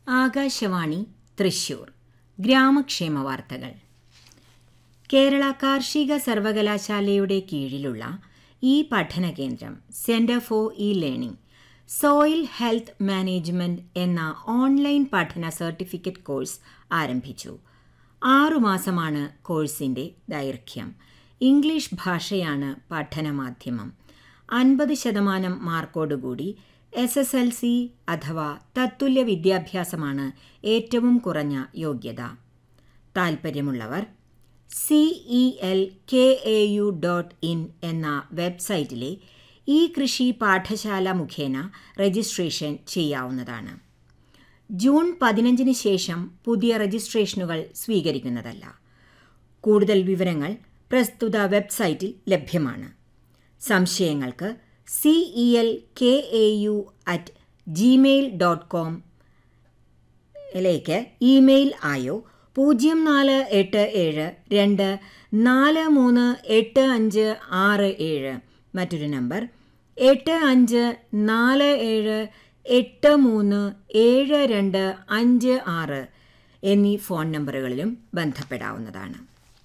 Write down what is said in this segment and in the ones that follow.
ആകാശവാണി തൃശൂർ ഗ്രാമക്ഷേമ വാർത്തകൾ കേരള കാർഷിക സർവകലാശാലയുടെ കീഴിലുള്ള ഈ പഠന കേന്ദ്രം centre for e learning soil health management എന്ന ഓൺലൈൻ പഠന സർട്ടിഫിക്കറ്റ് കോഴ്സ് ആരംഭിച്ചു ആറുമാസമാണ് കോഴ്സിന്റെ ദൈർഘ്യം ഇംഗ്ലീഷ് ഭാഷയാണ് പഠനമാധ്യമം അൻപത് ശതമാനം മാർക്കോടുകൂടി എസ് എസ് എൽ സി അഥവാ തത്തുല്യ വിദ്യാഭ്യാസമാണ് ഏറ്റവും കുറഞ്ഞ യോഗ്യത താൽപ്പര്യമുള്ളവർ C E L K A U dot in എന്ന വെബ്സൈറ്റിലെ ഈ കൃഷി പാഠശാല മുഖേന രജിസ്ട്രേഷൻ ചെയ്യാവുന്നതാണ് ജൂൺ പതിനഞ്ചിന് ശേഷം പുതിയ രജിസ്ട്രേഷനുകൾ സ്വീകരിക്കുന്നതല്ല കൂടുതൽ വിവരങ്ങൾ പ്രസ്തുത വെബ്സൈറ്റിൽ ലഭ്യമാണ് സംശയങ്ങൾക്ക് C E L K A U at Gmail dot com ലേക്ക് ഇമെയിൽ ആയോ പൂജ്യം നാല് എട്ട് ഏഴ് രണ്ട് നാല് മൂന്ന് എട്ട് അഞ്ച് ആറ് ഏഴ് മറ്റൊരു നമ്പർ എട്ട് അഞ്ച് നാല് ഏഴ് എട്ട് മൂന്ന് ഏഴ് രണ്ട് അഞ്ച് ആറ് എന്നീ ഫോൺ നമ്പറുകളിലും ബന്ധപ്പെടാവുന്നതാണ്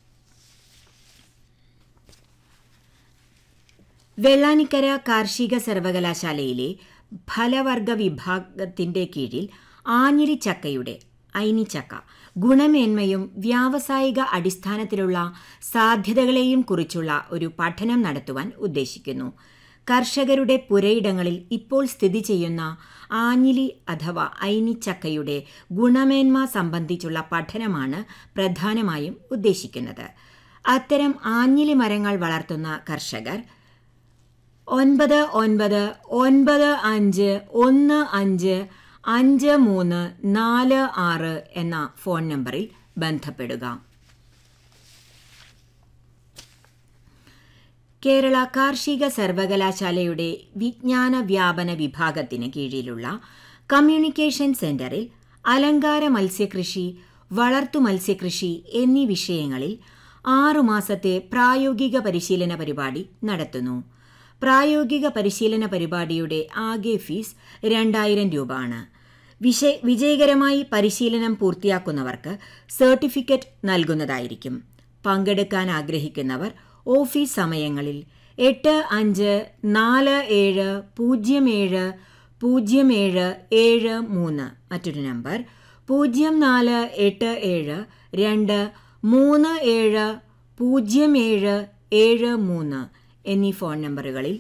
വെള്ളാനിക്കര കാർഷിക സർവകലാശാലയിലെ ഫലവർഗ വിഭാഗത്തിന്റെ കീഴിൽ ആഞ്ഞിലിച്ചക്കയുടെ ഐനിച്ചക്ക ഗുണമേന്മയും വ്യാവസായിക അടിസ്ഥാനത്തിലുള്ള സാധ്യതകളെയും കുറിച്ചുള്ള ഒരു പഠനം നടത്തുവാൻ ഉദ്ദേശിക്കുന്നു കർഷകരുടെ പുരയിടങ്ങളിൽ ഇപ്പോൾ സ്ഥിതി ചെയ്യുന്ന ആഞ്ഞിലി അഥവാ ഐനിച്ചക്കയുടെ ഗുണമേന്മ സംബന്ധിച്ചുള്ള പഠനമാണ് പ്രധാനമായും ഉദ്ദേശിക്കുന്നത് അത്തരം ആഞ്ഞിലി മരങ്ങൾ വളർത്തുന്ന കർഷകർ ഒൻപത് ഒൻപത് ഒൻപത് അഞ്ച് ഒന്ന് അഞ്ച് അഞ്ച് മൂന്ന് നാല് ആറ് എന്ന ഫോൺ നമ്പറിൽ ബന്ധപ്പെടുക കേരള കാർഷിക സർവകലാശാലയുടെ വിജ്ഞാന വ്യാപന വിഭാഗത്തിന് കീഴിലുള്ള കമ്മ്യൂണിക്കേഷൻ സെന്ററിൽ അലങ്കാര മത്സ്യകൃഷി വളർത്തു മത്സ്യകൃഷി എന്നീ വിഷയങ്ങളിൽ ആറുമാസത്തെ പ്രായോഗിക പരിശീലന പരിപാടി നടത്തുന്നു പ്രായോഗിക പരിശീലന പരിപാടിയുടെ ആകെ ഫീസ് രണ്ടായിരം രൂപ ആണ് വിഷയ വിജയകരമായി പരിശീലനം പൂർത്തിയാക്കുന്നവർക്ക് സർട്ടിഫിക്കറ്റ് നൽകുന്നതായിരിക്കും പങ്കെടുക്കാൻ ആഗ്രഹിക്കുന്നവർ ഓഫീസ് സമയങ്ങളിൽ എട്ട് അഞ്ച് നാല് ഏഴ് പൂജ്യം ഏഴ് പൂജ്യം ഏഴ് ഏഴ് മൂന്ന് മറ്റൊരു നമ്പർ പൂജ്യം നാല് എട്ട് ഏഴ് രണ്ട് മൂന്ന് ഏഴ് പൂജ്യം ഏഴ് ഏഴ് മൂന്ന് എന്നീ ഫോൺ നമ്പറുകളിൽ